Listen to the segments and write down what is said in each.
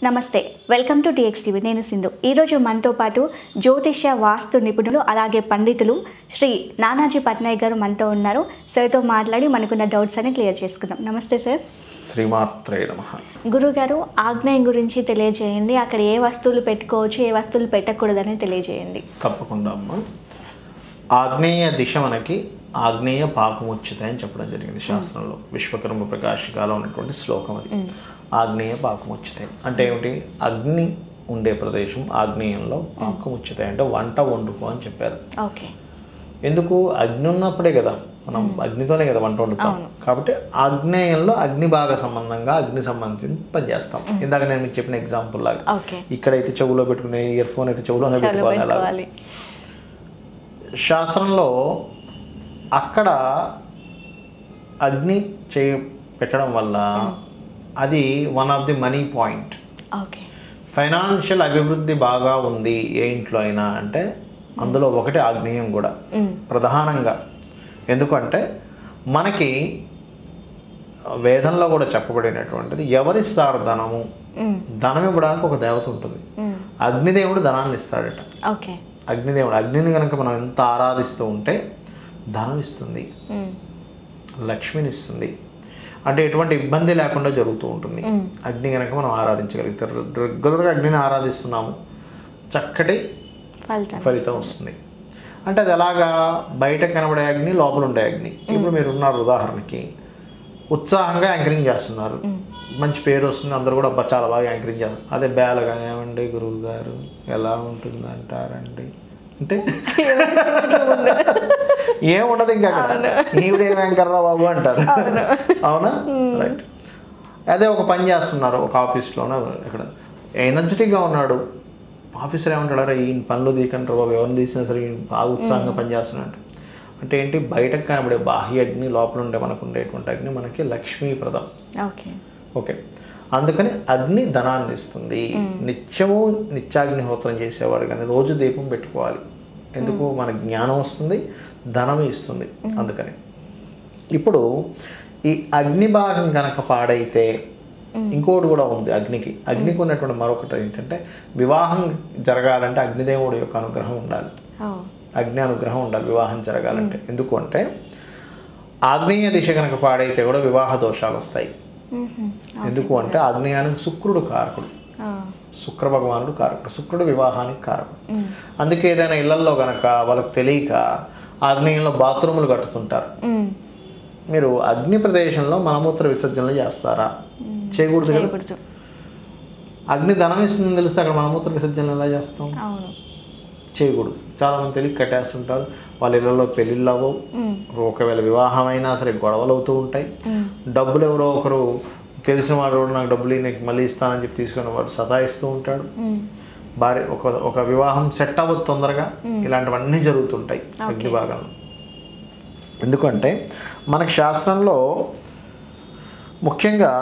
నమస్తే welcome to TX TV నేను సింధు ఈరోజు మనతో పాటు జ్యోతిష్య వాస్తు నిపుణులు అలాగే పండితులు శ్రీ నానాజీ పట్నాయక్ గారు మనతో ఉన్నారు సార్తో మాట్లాడి మనకున్న డౌట్స్ అని క్లియర్ చేసుకుందాం నమస్తే సార్ శ్రీమాత్రే నమ గురుగారు ఆగ్నేయం గురించి తెలియజేయండి అక్కడ ఏ వస్తువులు పెట్టుకోవచ్చు ఏ వస్తువులు పెట్టకూడదని తెలియజేయండి తప్పకుండా అమ్మ ఆగ్నేయ దిశ మనకి ఆగ్నేయ పాకముచ్చిత అని చెప్పడం జరిగింది శాస్త్రంలో విశ్వకర్మ ప్రకాశికాలో ఉన్నటువంటి శ్లోకం అది ఆగ్నేయ పాకముచ్చితే అంటే ఏమిటి అగ్ని ఉండే ప్రదేశం ఆగ్నేయంలో పాకముచ్చితాయి అంటే వంట వండుకో అని చెప్పారు ఓకే ఎందుకు అగ్ని ఉన్నప్పుడే కదా మనం అగ్నితోనే కదా వంట వండుతాం కాబట్టి ఆగ్నేయంలో అగ్ని భాగ సంబంధంగా అగ్ని సంబంధించి పనిచేస్తాం ఇందాక నేను మీకు చెప్పిన ఎగ్జాంపుల్ లాగా ఓకే ఇక్కడైతే చెవులో పెట్టుకునే ఇయర్ ఫోన్ అయితే చెవులోనే చాలా పెట్టుకోవాలి అలా పెట్టుకోవాలి శాస్త్రంలో అక్కడ అగ్ని చే పెట్టడం వల్ల అది one of the money point okay financial అభివృద్ధి బాగా ఉంది ఏ ఇంట్లో అయినా అంటే అందులో ఒకటి ఆగ్నేయం కూడా ప్రధానంగా ఎందుకంటే మనకి వేదంలో కూడా చెప్పబడినటువంటిది ఎవరిస్తారు ధనము ధనం ఇవ్వడానికి ఒక దేవత ఉంటుంది అగ్నిదేవుడు ధనాన్ని ఇస్తాడట ఓకే అగ్నిదేవుడు అగ్నిని కనుక మనం ఎంత ఆరాధిస్తూ ఉంటే ధనం ఇస్తుంది లక్ష్మిని ఇస్తుంది అంటే ఎటువంటి ఇబ్బంది లేకుండా జరుగుతూ ఉంటుంది అగ్ని కనుక మనం ఆరాధించగలిగితే రెగ్యులర్గా అగ్నిని ఆరాధిస్తున్నాము చక్కటి ఫలితం ఫలితం వస్తుంది అంటే అది ఎలాగా బయట కనబడే అగ్ని లోపల ఉండే అగ్ని ఇప్పుడు మీరు ఉన్నారు ఉదాహరణకి ఉత్సాహంగా యాంకరింగ్ చేస్తున్నారు మంచి పేరు వస్తుంది అందరూ కూడా అబ్బా చాలా బాగా యాంకరింగ్ చేస్తారు అదే బేలగా ఏమండి గురువు గారు ఎలా ఉంటుంది అంటారండి అంటే ఏముండదు ఇంకా అక్కడ ఈవిడేం యాంకర్ రా బాబు అంటారు అవునా రైట్ అదే ఒక పని చేస్తున్నారు ఒక ఆఫీస్లోనో ఇక్కడ ఎనర్జెటిక్గా ఉన్నాడు ఆఫీసర్ ఏమంటాడు అరే ఈయన పనులు తీకంటారు బాబు ఎవరిని తీసినా సరే ఈయన బాగా ఉత్సాహంగా పనిచేస్తున్నాడు అంటే ఏంటి బయటకు కనబడే బాహ్య అగ్ని లోపల ఉండే మనకు ఉండేటువంటి అగ్ని మనకి లక్ష్మీప్రదం ఓకే ఓకే అందుకని అగ్ని ధనాన్ని ఇస్తుంది నిత్యము నిత్యాగ్నిహోత్రం చేసేవాడు కానీ రోజు దీపం పెట్టుకోవాలి ఎందుకు మన జ్ఞానం వస్తుంది ధనం ఇస్తుంది అందుకని ఇప్పుడు ఈ అగ్ని భాగం కనుక పాడైతే ఇంకోటి కూడా ఉంది అగ్నికి అగ్నికి ఉన్నటువంటి మరొకటి ఏంటంటే వివాహం జరగాలంటే అగ్నిదేవుడి యొక్క అనుగ్రహం ఉండాలి ఓ అగ్ని అనుగ్రహం ఉండాలి వివాహం జరగాలంటే ఎందుకు అంటే ఆగ్నేయ దిశ కనుక పాడైతే కూడా వివాహ దోషాలు వస్తాయి ఎందుకు అంటే ఆగ్నేయానికి శుక్రుడు కారకుడు శుక్ర భగవానుడు కారకుడు శుక్రుడు వివాహానికి కారకుడు అందుకే ఏదైనా ఇళ్లల్లో గనక వాళ్ళకి తెలియక ఆగ్నేయంలో బాత్రూములు కట్టుతుంటారు మీరు అగ్ని ప్రదేశంలో మలమూత్ర విసర్జనలు చేస్తారా చేయకూడదు కదా చేయకూడదు అగ్ని ధనం ఇస్తుందని తెలిస్తే అక్కడ మలమూత్ర విసర్జనలు ఎలా చేస్తాం అవును చేయకూడదు చాలామంది తెలియక కట్టేస్తుంటారు వాళ్ళ ఇళ్ళలో పెళ్ళిళ్ళు అవ్వవు ఒకవేళ వివాహం అయినా సరే గొడవలు అవుతూ ఉంటాయి డబ్బులు ఎవరో ఒకరు తెలిసిన వాడు కూడా నాకు డబ్బులు నీకు మళ్ళీ ఇస్తానని చెప్పి తీసుకుని వాడు సతాయిస్తూ ఉంటాడు భార్య ఒక ఒక వివాహం సెట్ అవ్వదు తొందరగా ఇలాంటివన్నీ జరుగుతుంటాయి అగ్ని భాగంలో ఎందుకంటే మనకి శాస్త్రంలో ముఖ్యంగా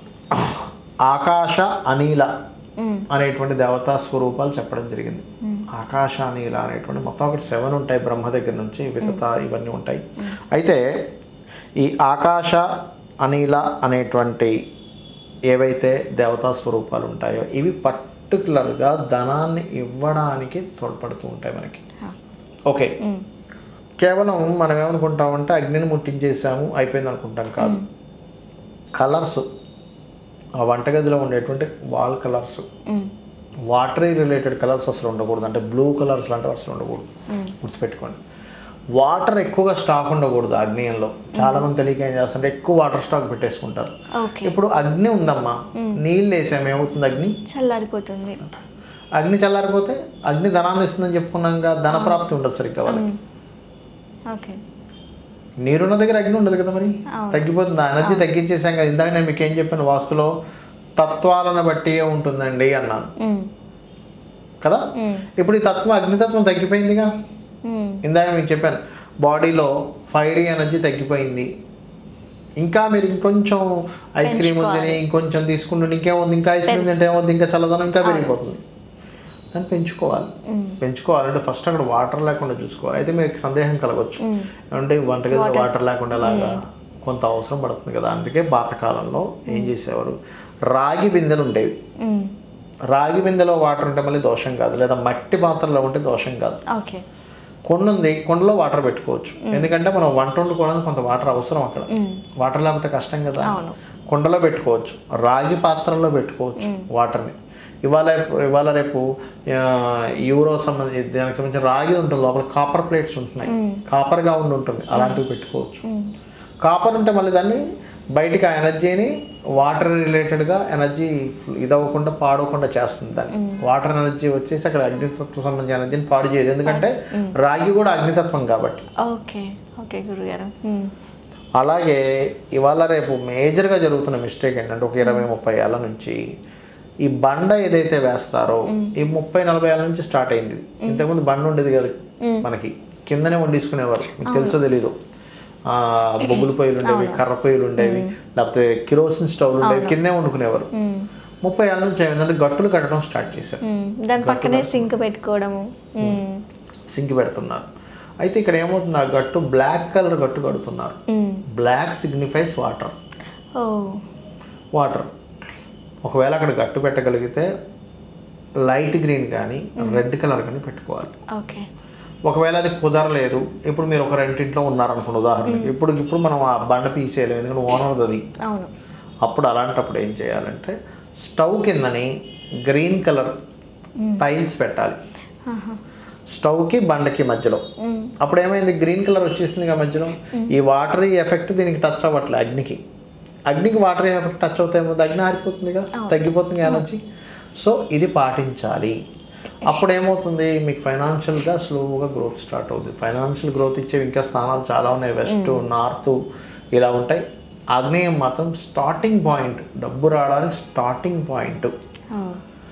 ఆకాశ అనిల అనేటువంటి దేవతా స్వరూపాలు చెప్పడం జరిగింది ఆకాశ అనిల అనేటువంటి మొత్తం ఒకటి సెవెన్ ఉంటాయి బ్రహ్మ దగ్గర నుంచి వితత ఇవన్నీ ఉంటాయి అయితే ఈ ఆకాశ అనిల అనేటువంటి ఏవైతే దేవతా స్వరూపాలు ఉంటాయో ఇవి పర్టికులర్గా ధనాన్ని ఇవ్వడానికి తోడ్పడుతూ ఉంటాయి మనకి ఓకే కేవలం మనం ఏమనుకుంటామంటే అగ్నిని ముట్టించేసాము అయిపోయింది అనుకుంటాం కాదు కలర్స్ ఆ వంటగదిలో ఉండేటువంటి wall colours watery related colours అసలు ఉండకూడదు అంటే బ్లూ కలర్స్ లాంటివి అసలు ఉండకూడదు గుర్తుపెట్టుకోండి వాటర్ ఎక్కువగా స్టాక్ ఉండకూడదు అగ్నియంలో చాలా మంది తెలియక ఏం చేస్తుంటే ఎక్కువ వాటర్ స్టాక్ పెట్టేసుకుంటారు ఓకే ఇప్పుడు అగ్ని ఉందమ్మా నీళ్ళు వేసాము ఏమవుతుంది అగ్ని చల్లారిపోతుంది అగ్ని చల్లారిపోతే అగ్ని ధనాన్ని ఇస్తుందని చెప్పుకున్నాక ధన ప్రాప్తి ఉండదు సరిగ్గా వాళ్ళకి ఓకే నీరున్న దగ్గర అగ్ని ఉండదు కదా మరి అవును. తగ్గిపోతుంది ఆ ఎనర్జీ తగ్గించేసాం కదా ఇందాక నేను మీకు ఏం చెప్పాను వాస్తులో తత్వాలను బట్టి ఉంటుందండి అన్నాను ఉమ్. కదా ఇప్పుడు ఈ తత్వం అగ్నితత్వం తగ్గిపోయిందిగా ఉమ్. ఇందాక మీకు చెప్పాను బాడీలో ఫైరీ ఎనర్జీ తగ్గిపోయింది ఇంకా మీరు ఇంకొంచెం ఐస్ క్రీమ్ ఉందని ఇంకొంచెం తీసుకుంటుంటే ఇంకేముంది ఇంకా ఐస్ క్రీమ్ తింటే ఏమవుతుంది ఇంకా చల్లదనం ఇంకా పెరిగిపోతుంది దాన్ని పెంచుకోవాలి పెంచుకోవాలంటే ఫస్ట్ అక్కడ వాటర్ లేకుండా చూసుకోవాలి అయితే మీకు సందేహం కలగవచ్చు అంటే వంటగదిలో వాటర్ లేకుండా అలాగా కొంత అవసరం పడుతుంది కదా అందుకే పాతకాలంలో ఏం చేసేవారు రాగి బిందెలు ఉండేవి ఉమ్. రాగి బిందెలో వాటర్ ఉంటే మళ్ళీ దోషం కాదు లేదా మట్టి పాత్రలో ఉంటే దోషం కాదు ఓకే కొండ ఉంది కొండలో వాటర్ పెట్టుకోవచ్చు ఎందుకంటే మనం వంట వండుకోవడానికి కొంత వాటర్ అవసరం అక్కడ వాటర్ లేకపోతే కష్టం కదా అవును. కుండలో పెట్టుకోవచ్చు రాగి పాత్రలో పెట్టుకోవచ్చు వాటర్ని ఇవాళ ఇవాళ రేపు ఆ, యూరో సంబంధించి దానికి సంబంధించిన రాగి ఉంటుంది లోపల కాపర్ ప్లేట్స్ ఉంటున్నాయి కాపర్గా ఉండి ఉంటుంది అలాంటివి పెట్టుకోవచ్చు కాపర్ ఉంటే మళ్ళీ దాన్ని బయటికి ఆ ఎనర్జీని వాటర్ రిలేటెడ్గా ఎనర్జీ ఇదవ్వకుండా పాడవకుండా చేస్తుంది దాన్ని వాటర్ ఎనర్జీ వచ్చేసి అక్కడ అగ్నితత్వం సంబంధించిన ఎనర్జీని పాడు చేయదు ఎందుకంటే రాగి కూడా అగ్నితత్వం కాబట్టి ఓకే ఓకే గురుగారు మ్మ్. అలాగే ఇవాళ రేపు మేజర్గా జరుగుతున్న మిస్టేక్ ఏంటంటే ఒక ఇరవై ముప్పై ఏళ్ళ నుంచి ఈ బండ ఏదైతే వేస్తారో ఈ ముప్పై నలభై ఏళ్ళ నుంచి స్టార్ట్ అయింది ఇది. ఇంతకుముందు బండ ఉండేది కదా మనకి కిందనే వండేసుకునేవారు మీకు తెలుసో తెలీదు ఆ, బొగ్గుల పొయ్యిలు ఉండేవి కర్ర పొయ్యిలు ఉండేవి లేకపోతే కిరోసిన్ స్టవ్లు ఉండేవి కిందే వండుకునేవారు ముప్పై ఏళ్ళ నుంచి ఏమైందంటే గట్టులు కట్టడం స్టార్ట్ చేశారు మ్మ్. దాని పక్కనే సింక్ పెట్టుకోవడము మ్మ్. సింక్ పెడుతున్నారు అయితే ఇక్కడ ఏమవుతుంది ఆ గట్టు బ్లాక్ కలర్ గట్టు కడుతున్నారు మ్మ్. బ్లాక్ సిగ్నిఫైస్ వాటర్ ఓ వాటర్ ఒకవేళ అక్కడ గట్టు పెట్టగలిగితే లైట్ గ్రీన్ కానీ రెడ్ కలర్ కానీ పెట్టుకోవాలి ఓకే ఒకవేళ అది కుదరలేదు ఇప్పుడు మీరు ఒక రెంటింట్లో ఉన్నారనుకోండి ఉదాహరణకి ఇప్పుడు ఇప్పుడు మనం ఆ బండ పీసేయలేము ఎందుకంటే ఓనర్ అది అవును అప్పుడు అలాంటప్పుడు ఏం చేయాలంటే స్టవ్ కిందని గ్రీన్ కలర్ టైల్స్ పెట్టాలి ఆహా. స్టవ్కి బండకి మధ్యలో మ్మ్. అప్పుడు ఏమైంది గ్రీన్ కలర్ వచ్చేసింది కదా మధ్యలో ఈ వాటర్ ఎఫెక్ట్ దీనికి టచ్ అవ్వట్లే అగ్నికి అగ్నికి వాటర్ ఎఫెక్ట్ టచ్ అవుతాయి ఏమో అగ్ని ఆరిపోతుందిగా తగ్గిపోతుంది ఎనర్జీ సో ఇది పాటించాలి అప్పుడు ఏమవుతుంది మీకు ఫైనాన్షియల్గా స్లోగా గ్రోత్ స్టార్ట్ అవుతుంది ఫైనాన్షియల్ గ్రోత్ ఇచ్చేవి ఇంకా స్థానాలు చాలా ఉన్నాయి వెస్ట్ నార్త్ ఇలా ఉంటాయి ఆగ్నేయం మాత్రం స్టార్టింగ్ పాయింట్ డబ్బు రావడానికి స్టార్టింగ్ పాయింట్ ఓ.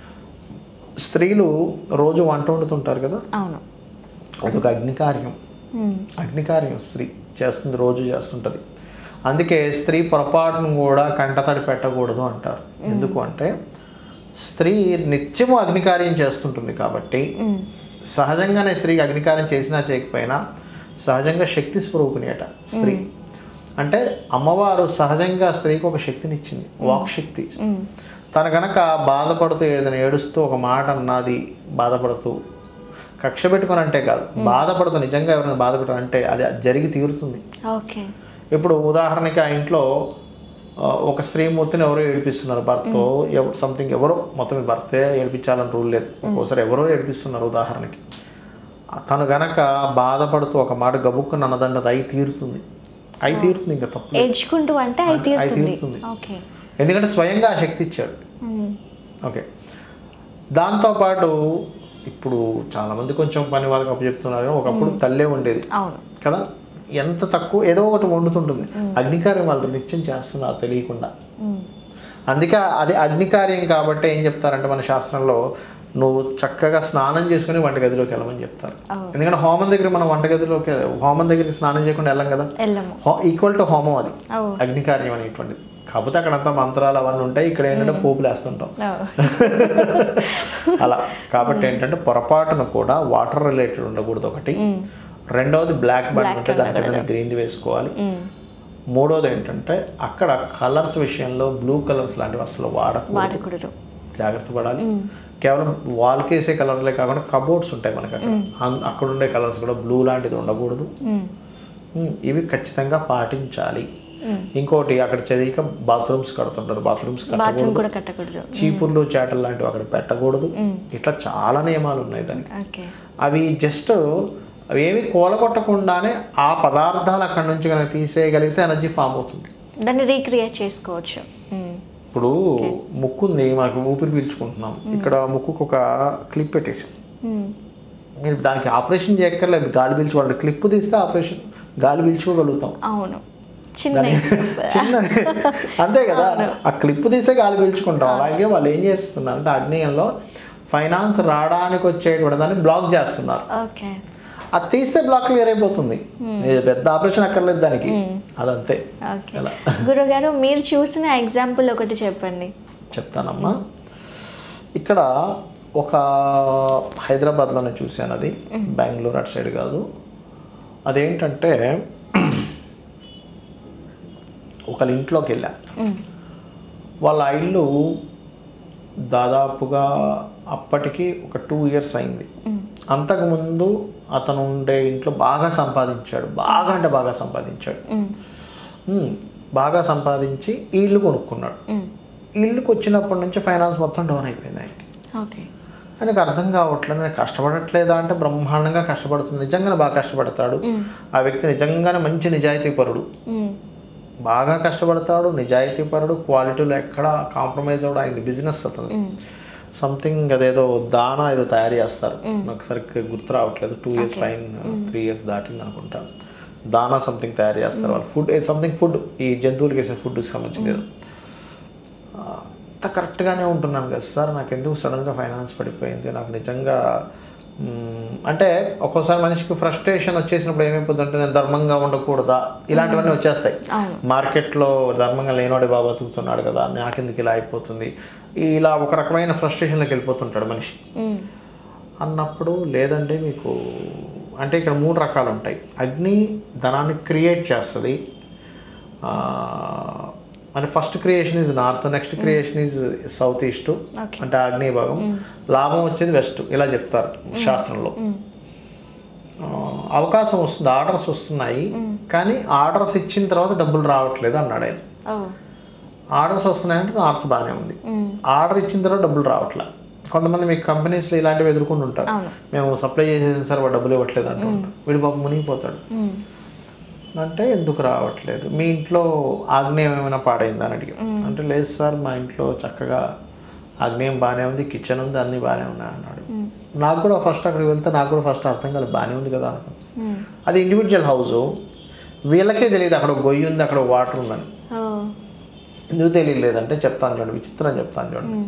స్త్రీలు రోజు వంట వండుతుంటారు కదా అవును అదొక అగ్నికార్యం మ్మ్. అగ్నికార్యం స్త్రీ చేస్తుంది రోజు చేస్తుంటుంది అందుకే స్త్రీ పొరపాటును కూడా కంటతడి పెట్టకూడదు అంటారు ఎందుకు అంటే స్త్రీ నిత్యము అగ్నికార్యం చేస్తుంటుంది కాబట్టి మ్మ్. సహజంగానే స్త్రీకి అగ్నికార్యం చేసినా చేయకపోయినా సహజంగా శక్తి స్వరూపిణి అట స్త్రీ అంటే అమ్మవారు సహజంగా స్త్రీకి ఒక శక్తినిచ్చింది వాక్ శక్తి మ్మ్. తను కనుక బాధపడుతూ ఏదైనా ఏడుస్తూ ఒక మాట అన్నది బాధపడుతూ కక్ష పెట్టుకుని అంటే కాదు బాధపడుతూ నిజంగా ఎవరైనా బాధపెట్టారు అంటే అది జరిగి తీరుతుంది ఓకే ఇప్పుడు ఉదాహరణకి ఆ ఇంట్లో ఆ, ఒక స్త్రీమూర్తిని ఎవరో ఏడిపిస్తున్నారు భర్త ఎవరు సంథింగ్ ఎవరో మొత్తం భర్తే ఏడిపించాలని రూల్ లేదు ఒక్కోసారి ఎవరో ఏడిపిస్తున్నారు ఉదాహరణకి ఆ తను గనక బాధపడుతూ ఒక మాట గబుక్కుని అన్నదండి అది అయి తీరుతుంది అయి తీరుతుంది ఇంకా తప్పు లేదు. ఏడ్చుకుంటూ అంటే అయి అంటే అయి తీరుతుంది తీరుతుంది. ఓకే ఎందుకంటే స్వయంగా ఆ శక్తి ఇచ్చాడు మ్మ్. ఓకే దాంతోపాటు ఇప్పుడు చాలామంది కొంచెం పని వాళ్ళకి అప్పచెప్తున్నారు ఒకప్పుడు తల్లే ఉండేది అవును కదా ఎంత తక్కువ ఏదో ఒకటి వండుతుంటుంది అగ్నికార్యం వాళ్ళు నిత్యం చేస్తున్నారు తెలియకుండా మ్మ్. అందుకే అది అగ్నికార్యం కాబట్టి ఏం చెప్తారంటే మన శాస్త్రంలో నువ్వు చక్కగా స్నానం చేసుకుని వంటగదిలోకి వెళ్ళమని చెప్తారు Oh. ఎందుకంటే హోమం దగ్గర మనం వంటగదిలోకి హోమం దగ్గరికి స్నానం చేయకుండా వెళ్ళం కదా వెళ్ళము ఈక్వల్ టు హోమం అది ఓ అగ్నికార్యం అనేటువంటిది కాకపోతే అక్కడంతా మంత్రాలు అవన్నీ ఉంటాయి ఇక్కడ ఏంటంటే పోపులు వేస్తుంటాం ఓ. అలా కాబట్టి ఏంటంటే పొరపాటున కూడా వాటర్ రిలేటెడ్ ఉండకూడదు ఒకటి రెండవది బ్లాక్ బండ్ ఉంటే దాని కింద గ్రీన్ది వేసుకోవాలి మ్మ్. మూడోది ఏంటంటే అక్కడ కలర్స్ విషయంలో బ్లూ కలర్స్ లాంటివి అసలు వాడకూడదు వాడకూడదు జాగ్రత్త పడాలి కేవలం వాల్కి వేసే కలర్లే కాకుండా కబోర్డ్స్ ఉంటాయి మనకి అక్కడ అన్- అక్కడ ఉండే కలర్స్ కూడా బ్లూ లాంటిది ఉండకూడదు మ్మ్. ఉమ్, ఇవి ఖచ్చితంగా పాటించాలి మ్మ్. ఇంకోటి అక్కడ చదివిక బాత్రూమ్స్ కడుతుంటారు బాత్రూమ్స్ బాత్రూమ్ కట్టకూడదు కూడా కట్టకూడదు చీపుర్లు చేటలు లాంటివి అక్కడ పెట్టకూడదు ఇట్లా చాలా నియమాలు ఉన్నాయి దానికి ఓకే అవి జస్ట్ అవి ఏమి కూలగొట్టకుండానే ఆ పదార్థాలు అక్కడ నుంచి కనుక తీసేయగలిగితే ఎనర్జీ ఫామ్ అవుతుంది దాన్ని రీక్రియేట్ చేసుకోవచ్చు మ్మ్. ఇప్పుడు ముక్కు ఉంది మనకు ఊపిరి పీల్చుకుంటున్నాం ఇక్కడ ముక్కుకు ఒక క్లిప్ పెట్టేసాం మ్మ్. మీరు దానికి ఆపరేషన్ చేయక్కర్లేదు గాలి పీల్చుకోవాలి క్లిప్ తీస్తే ఆపరేషన్ గాలి పీల్చుకోగలుగుతాం అవును చిన్న దాని- చిన్నది అంతే కదా ఆ క్లిప్ తీసే గాలి పీల్చుకుంటాం అలాగే వాళ్ళు ఏం చేస్తున్నారు అంటే అగ్నేయంలో ఫైనాన్స్ రావడానికి వచ్చేటువంటి దాన్ని బ్లాక్ చేస్తున్నారు ఓకే అది తీస్తే బ్లాక్ క్లియర్ అయిపోతుంది ఇది పెద్ద ఆపరేషన్ అక్కర్లేదు దానికి అదంతే ఓకే ఎలా గురుగారు మీరు చూసిన ఎగ్జాంపుల్ ఒకటి చెప్పండి చెప్తానమ్మా ఇక్కడ ఒక హైదరాబాద్లోనే చూశాను అది బెంగళూరు అటు సైడ్ కాదు అదేంటంటే ఒకళ్ళ ఇంట్లోకి వెళ్ళా మ్మ్. వాళ్ళ ఇల్లు దాదాపుగా అప్పటికి ఒక టూ ఇయర్స్ అయింది అంతకుముందు అతను ఉండే ఇంట్లో బాగా సంపాదించాడు బాగా అంటే బాగా సంపాదించాడు ఉమ్, బాగా సంపాదించి ఈ ఇల్లు కొనుక్కున్నాడు ఈ ఇల్లుకి వచ్చినప్పటి నుంచి ఫైనాన్స్ మొత్తం డౌన్ అయిపోయింది ఆయనకి ఓకే ఆయనకు అర్థం కావట్లేదు నేను కష్టపడట్లేదా అంటే బ్రహ్మాండంగా కష్టపడుతుంది నిజంగానే బాగా కష్టపడతాడు ఆ వ్యక్తి నిజంగానే మంచి నిజాయితీ పరుడు బాగా కష్టపడతాడు నిజాయితీ పరుడు క్వాలిటీలో ఎక్కడ కాంప్రమైజ్ అవడం అయింది బిజినెస్ అతను సంథింగ్ అదేదో దానా ఏదో తయారు చేస్తారు నాకు సరిగ్గా గుర్తు రావట్లేదు టూ ఇయర్స్ పైన త్రీ ఇయర్స్ దాటింది అనుకుంటా దానా సంథింగ్ తయారు చేస్తారు వాళ్ళు ఫుడ్ సంథింగ్ ఫుడ్ ఈ జంతువులకి వేసే ఫుడ్కి సంబంధించింది ఏదో ఆ, అంత కరెక్ట్గానే ఉంటున్నాను కదా సార్ నాకు ఎందుకు సడన్గా ఫైనాన్స్ పడిపోయింది నాకు నిజంగా మ్మ్, అంటే ఒక్కోసారి మనిషికి ఫ్రస్ట్రేషన్ వచ్చేసినప్పుడు ఏమైపోతుందంటే నేను ధర్మంగా ఉండకూడదా ఇలాంటివన్నీ వచ్చేస్తాయి మార్కెట్లో ధర్మంగా లేనివాడి బాబా బతుకుతున్నాడు కదా నాకెందుకు ఇలా అయిపోతుంది ఇలా ఒక రకమైన ఫ్రస్ట్రేషన్లోకి వెళ్ళిపోతుంటాడు మనిషి అన్నప్పుడు లేదండి మీకు అంటే ఇక్కడ మూడు రకాలు ఉంటాయి అగ్ని ధనాన్ని క్రియేట్ చేస్తుంది ఆ, అంటే first creation is north next creation is south east Okay. అంటే ఆగ్నేయ భాగం లాభం వచ్చేది వెస్ట్ ఇలా చెప్తారు శాస్త్రంలో ఆ, అవకాశం వస్తుంది ఆర్డర్స్ వస్తున్నాయి కానీ ఆర్డర్స్ ఇచ్చిన తర్వాత డబ్బులు రావట్లేదు అన్నాడు ఆయన ఓ ఆర్డర్స్ వస్తున్నాయంటే నార్త్ బాగానే ఉంది ఆర్డర్ ఇచ్చిన తర్వాత డబ్బులు రావట్లే కొంతమంది మీకు కంపెనీస్లో ఇలాంటివి ఎదుర్కొని ఉంటారు అవును. మేము సప్లై చేసేసిన సార్ వాడు డబ్బులు ఇవ్వట్లేదు అంటూ ఉంటారు వీడు పాపం మునిగిపోతాడు అంటే ఎందుకు రావట్లేదు మీ ఇంట్లో ఆగ్నేయం ఏమైనా పాడైందా అని అడిగాం అంటే లేదు సార్ మా ఇంట్లో చక్కగా ఆగ్నేయం బాగానే ఉంది కిచెన్ ఉంది అన్నీ బాగానే ఉన్నాయి అన్నాడు నాకు కూడా ఫస్ట్ అక్కడికి వెళ్తే నాకు కూడా ఫస్ట్ అర్థం కాలేదు బాగానే ఉంది కదా అనుకున్నాను అది ఇండివిజువల్ హౌస్ వీళ్ళకే తెలియదు అక్కడ ఒక గొయ్యి ఉంది అక్కడ వాటర్ ఉందని ఓ ఎందుకు తెలియలేదంటే చెప్తాను చూడండి విచిత్రం చెప్తాను చూడండి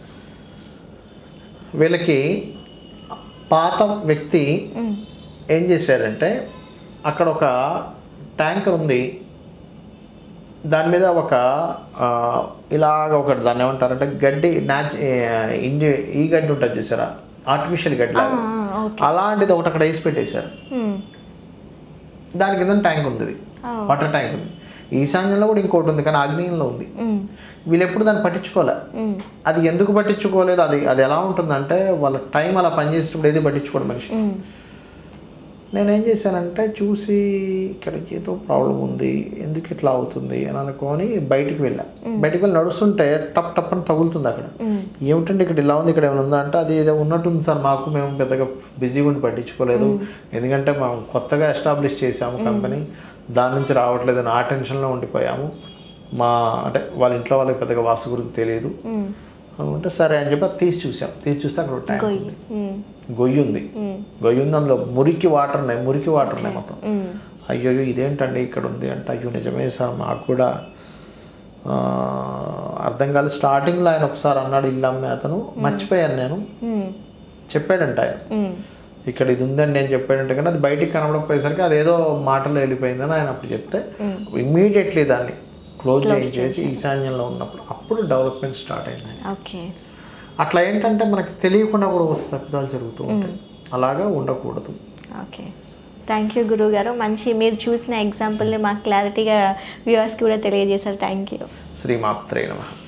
వీళ్ళకి పాత వ్యక్తి ఏం చేశారంటే అక్కడ ఒక ట్యాంకర్ ఉంది దాని మీద ఒక ఆ, ఇలాగ ఒకటి దాన్ని ఏమంటారంటే గడ్డి న్యాచ్ ఇండి ఈ గడ్డి ఉంటుంది చూసారా ఆర్టిఫిషియల్ గడ్డి లాగా అలాంటిది ఒకటి అక్కడ వేసి పెట్టేశారు దాని కింద ట్యాంక్ ఉంది ఇది. వాటర్ ట్యాంక్ ఉంది ఈశాన్యంలో కూడా ఇంకోటి ఉంది కానీ ఆగ్నేయంలో ఉంది వీళ్ళు ఎప్పుడు దాన్ని పట్టించుకోలే అది ఎందుకు పట్టించుకోలేదు అది అది ఎలా ఉంటుందంటే వాళ్ళ టైం అలా పనిచేసినప్పుడు ఏది పట్టించుకోడు మనిషి నేనేం చేశానంటే చూసి ఇక్కడ ఏదో ప్రాబ్లం ఉంది ఎందుకు ఇట్లా అవుతుంది అని అనుకొని బయటికి వెళ్ళా బయటికి వెళ్ళి నడుస్తుంటే టప్ టప్ అని తగులుతుంది అక్కడ ఏమిటంటే ఇక్కడ ఇలా ఉంది ఇక్కడ ఏమైనా ఉందా అంటే అది ఏదో ఉన్నట్టుంది సార్ మాకు మేము పెద్దగా బిజీగా ఉండి పట్టించుకోలేదు ఎందుకంటే మేము కొత్తగా ఎస్టాబ్లిష్ చేసాము కంపెనీ దాని నుంచి రావట్లేదు ఆ టెన్షన్లో ఉండిపోయాము మా అంటే వాళ్ళ ఇంట్లో వాళ్ళకి పెద్దగా వాస్తు గురించి తెలియదు అనుకుంటే సరే అని చెప్పి అది తీసి చూసాం తీసి చూస్తే అక్కడ ఒక ట్యాంక్ ఉంది గొయ్యి ఉంది గొయ్యి ఉంది అందులో మురికి వాటర్ ఉన్నాయి మురికి వాటర్ ఉన్నాయి మొత్తం అయ్యో ఇదేంటండి ఇక్కడ ఉంది అంటే అయ్యో నిజమే సార్ మాకు కూడా ఆ, అర్థం కాదు స్టార్టింగ్లో ఆయన ఒకసారి అన్నాడు ఇల్లు అమ్మే అతను మర్చిపోయాను నేను చెప్పాడంట ఆయన ఇక్కడ ఇది ఉందండి నేను చెప్పాడంటే కానీ అది బయటికి కనబడకపోయేసరికి అదేదో మాటలో వెళ్ళిపోయిందని ఆయన అప్పుడు చెప్తే ఇమ్మీడియట్లీ దాన్ని క్లోజ్ చేసి ఈశాన్యంలో ఉన్నప్పుడు అప్పుడు డెవలప్మెంట్ స్టార్ట్ అయింది ఓకే అట్లా ఏంటంటే మనకి తెలియకుండా కూడా వస్తు తప్పిదాలు జరుగుతూ ఉంటాయి అలాగా ఉండకూడదు ఓకే థ్యాంక్ యూ గురువు గారు మంచి మీరు చూసిన ఎగ్జాంపుల్ని మాకు క్లారిటీగా వ్యూవర్స్కి కూడా తెలియజేశారు థ్యాంక్ యూ శ్రీమాత్రే నమః